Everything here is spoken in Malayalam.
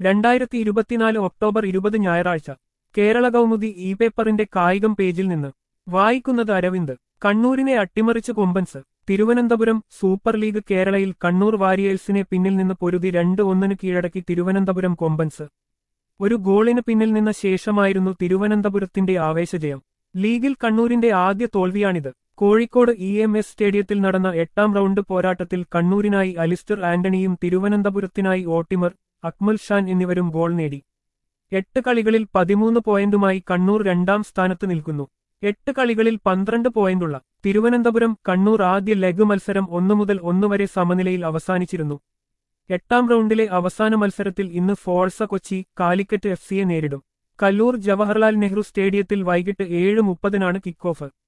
രണ്ടായിരത്തി ഇരുപത്തിനാല് ഒക്ടോബർ ഇരുപത് ഞായറാഴ്ച കേരള കൗമുദി ഇ പേപ്പറിന്റെ കായികം പേജിൽ നിന്ന് വായിക്കുന്നത് അരവിന്ദ് കണ്ണൂരിനെ അട്ടിമറിച്ച് കൊമ്പൻസ് തിരുവനന്തപുരം സൂപ്പർ ലീഗ് കേരളയിൽ കണ്ണൂർ വാരിയേഴ്സിനെ പിന്നിൽ നിന്ന് പൊരുതി രണ്ട് ഒന്നിന് കീഴടക്കി തിരുവനന്തപുരം കൊമ്പൻസ് ഒരു ഗോളിന് പിന്നിൽ നിന്ന ശേഷമായിരുന്നു തിരുവനന്തപുരത്തിന്റെ ആവേശജയം ലീഗിൽ കണ്ണൂരിന്റെ ആദ്യ തോൽവിയാണിത് കോഴിക്കോട് ഇ എം എസ് സ്റ്റേഡിയത്തിൽ നടന്ന എട്ടാം റൗണ്ട് പോരാട്ടത്തിൽ കണ്ണൂരിനായി അലിസ്റ്റർ ആന്റണിയും തിരുവനന്തപുരത്തിനായി ഓട്ടിമർ അക്മൽ ഷാൻ എന്നിവരും ഗോൾ നേടി എട്ട് കളികളിൽ പതിമൂന്ന് പോയിന്റുമായി കണ്ണൂർ രണ്ടാം സ്ഥാനത്ത് നിൽക്കുന്നു എട്ട് കളികളിൽ പന്ത്രണ്ട് പോയിന്റുള്ള തിരുവനന്തപുരം കണ്ണൂർ ആദ്യ ലെഗ് മത്സരം ഒന്നു മുതൽ ഒന്നു വരെ സമനിലയിൽ അവസാനിച്ചിരുന്നു എട്ടാം റൗണ്ടിലെ അവസാന മത്സരത്തിൽ ഇന്ന് ഫോൾസ കൊച്ചി കാലിക്കറ്റ് എഫ് സിയെ നേരിടും കല്ലൂർ ജവഹർലാൽ നെഹ്റു സ്റ്റേഡിയത്തിൽ വൈകിട്ട് ഏഴ് മുപ്പതിനാണ് കിക്ക് ഓഫ്